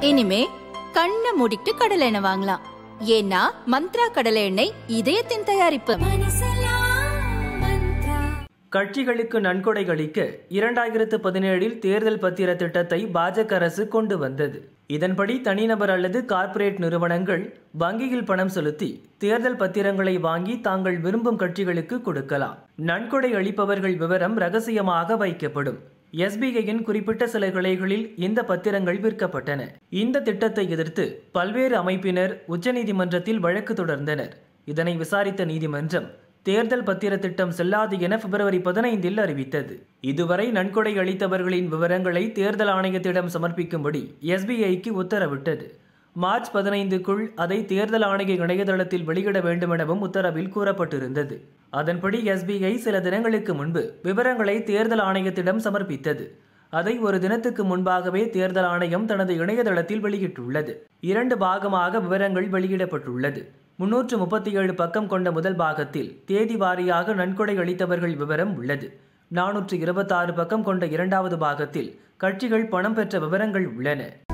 இனிமே கண்ணை மூடிட்டு கடலை எண்ணெய் வாங்கலாம் ஏன்னா மந்த்ரா கடலை எண்ணெய் இதயத்தின் தயாரிப்பு கட்சிகளுக்கு நன்கொடை அளிக்க இரண்டாயிரத்து பதினேழில் தேர்தல் பத்திர திட்டத்தை பாஜக அரசு கொண்டு வந்தது இதன்படி தனிநபர் அல்லது கார்ப்பரேட் நிறுவனங்கள் வங்கியில் பணம் செலுத்தி தேர்தல் பத்திரங்களை வாங்கி தாங்கள் விரும்பும் கட்சிகளுக்கு கொடுக்கலாம் நன்கொடை அளிப்பவர்கள் விவரம் ரகசியமாக வைக்கப்படும் எஸ்பிஐயின் குறிப்பிட்ட சில கிளைகளில் இந்த பத்திரங்கள் விற்கப்பட்டன இந்த திட்டத்தை எதிர்த்து பல்வேறு அமைப்பினர் உச்சநீதிமன்றத்தில் வழக்கு தொடர்ந்தனர் இதனை விசாரித்த நீதிமன்றம் தேர்தல் பத்திர திட்டம் செல்லாது என பிப்ரவரி பதினைந்தில் அறிவித்தது இதுவரை நன்கொடை அளித்தவர்களின் விவரங்களை தேர்தல் ஆணையத்திடம் சமர்ப்பிக்கும்படி எஸ்பிஐக்கு உத்தரவிட்டது மார்ச் பதினைந்துக்குள் அதை தேர்தல் ஆணைய இணையதளத்தில் வெளியிட வேண்டுமெனவும் உத்தரவில் கூறப்பட்டிருந்தது அதன்படி எஸ்பிஐ சில தினங்களுக்கு முன்பு விவரங்களை தேர்தல் ஆணையத்திடம் சமர்ப்பித்தது அதை ஒரு தினத்துக்கு முன்பாகவே தேர்தல் ஆணையம் தனது இணையதளத்தில் வெளியிட்டுள்ளது இரண்டு பாகமாக விவரங்கள் வெளியிடப்பட்டுள்ளது முன்னூற்று முப்பத்தி ஏழு பக்கம் கொண்ட முதல் பாகத்தில் தேதி வாரியாக நன்கொடை அளித்தவர்கள் விவரம் உள்ளது நானூற்று இருபத்தாறு பக்கம் கொண்ட இரண்டாவது பாகத்தில் கட்சிகள் பணம் பெற்ற விவரங்கள் உள்ளன